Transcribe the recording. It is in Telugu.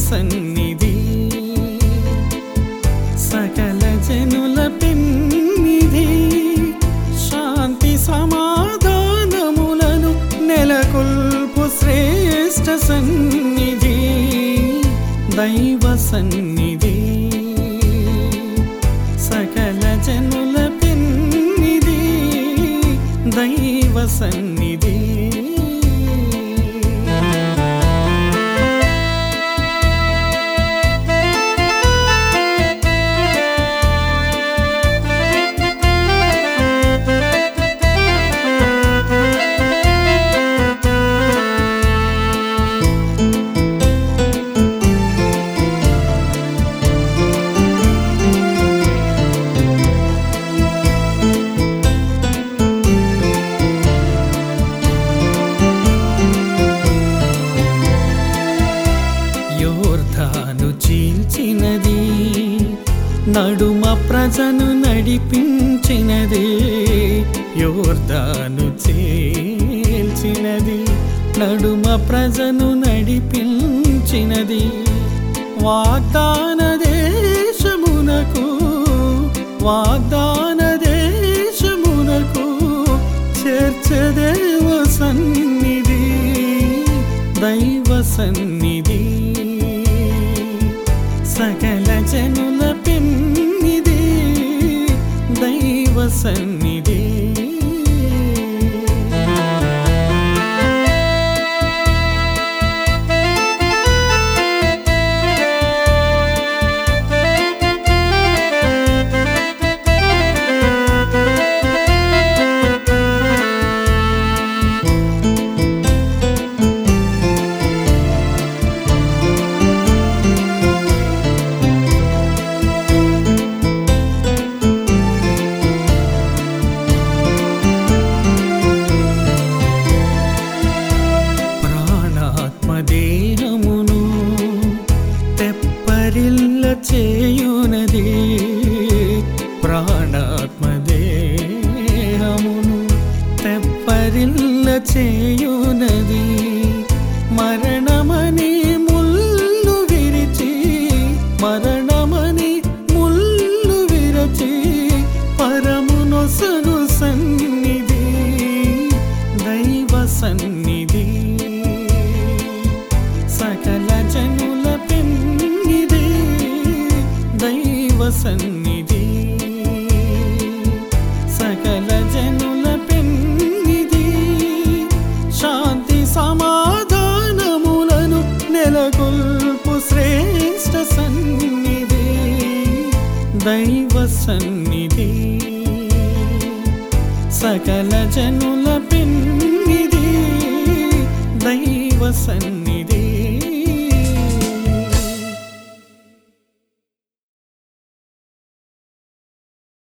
సన్నిధి సకల జనుల పెన్నిధి శాంతి సమాధానములను నెలకొల్పు శ్రేష్ఠ సన్నిధి దైవ సన్నిధి సకల జనుల పెన్నిధి దైవ సన్నిధి యోర్ధాను చీల్చినది నడుమ ప్రజను నడిపించినది యోర్ధాను చీల్చినది నడుమ ప్రజను నడిపించినది వాగ్దాన దేశమునకు వాగ్దాన దేశమునకు చేర్చదేవ సన్నిధి దైవ సన్నిధి సకల జనుల పెన్నిధి దైవ సన్నిధి ప్రాణాత్మ దేహమును తెప్పరిల్ల చేయునది ప్రాణాత్మ దేహమును తెప్పరిల్ల చేయునది మరణమని ముల్లు విరిచి మరణమని ముల్లు విరచి పరమునొసగు సన్నిధి దైవ సన్నిధి సకల జనుల పెన్నిధి దైవ సన్నిధి సకల జనుల పెన్నిధి శాంతి సమాధానములను నెలకొల్పు శ్రేష్ఠ సన్నిధి దైవ సన్నిధి సకల జనుల పెన్నిధి దైవ సన్నిధి